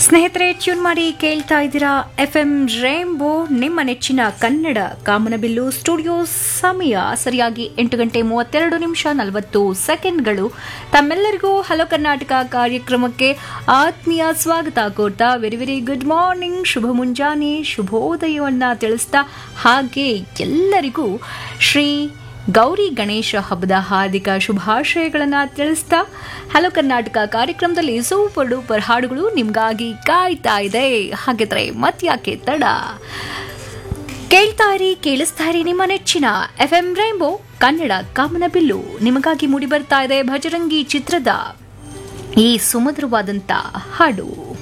ಸ್ನೇಹಿತರೆ ಟ್ಯೂನ್ ಮಾಡಿ ಕೇಳ್ತಾ ಇದ್ದೀರಾ ಎಫ್ ಎಂ ರೇಂಬೋ ನಿಮ್ಮ ನೆಚ್ಚಿನ ಕನ್ನಡ ಕಾಮನಬಿಲ್ಲು ಸ್ಟುಡಿಯೋ ಸಮಯ ಸರಿಯಾಗಿ ಎಂಟು ಗಂಟೆ ಮೂವತ್ತೆರಡು ನಿಮಿಷ ನಲವತ್ತು ಸೆಕೆಂಡ್ಗಳು ತಮ್ಮೆಲ್ಲರಿಗೂ ಹಲೋ ಕರ್ನಾಟಕ ಕಾರ್ಯಕ್ರಮಕ್ಕೆ ಆತ್ಮೀಯ ಸ್ವಾಗತ ಕೋರ್ತಾ ವೆರಿ ವೆರಿ ಗುಡ್ ಮಾರ್ನಿಂಗ್ ಶುಭ ಮುಂಜಾನೆ ಶುಭೋದಯವನ್ನ ತಿಳಿಸ್ತಾ ಹಾಗೆ ಎಲ್ಲರಿಗೂ ಶ್ರೀ ಗೌರಿ ಗಣೇಶ ಹಬ್ಬದ ಹಾರ್ದಿಕ ಶುಭಾಶಯಗಳನ್ನು ತಿಳಿಸ್ತಾ ಹಲೋ ಕರ್ನಾಟಕ ಕಾರ್ಯಕ್ರಮದಲ್ಲಿ ಸೂಪರ್ ಡೂಪರ್ ಹಾಡುಗಳು ನಿಮ್ಗಾಗಿ ಕಾಯ್ತಾ ಇದೆ ಹಾಗಿದ್ರೆ ಮತ್ಯಾಕೆ ತಡ ಕೇಳ್ತಾ ಇರಿ ಕೇಳಿಸ್ತಾ ಇರಿ ನಿಮ್ಮ ನೆಚ್ಚಿನ ಎಫ್ ಎಂ ರೈಂಬೋ ಕನ್ನಡ ಕಾಮನಬಿಲ್ಲು ನಿಮಗಾಗಿ ಮೂಡಿ ಬರ್ತಾ ಇದೆ ಭಜರಂಗಿ ಚಿತ್ರದ ಈ ಸುಮಧುರವಾದಂತ ಹಾಡು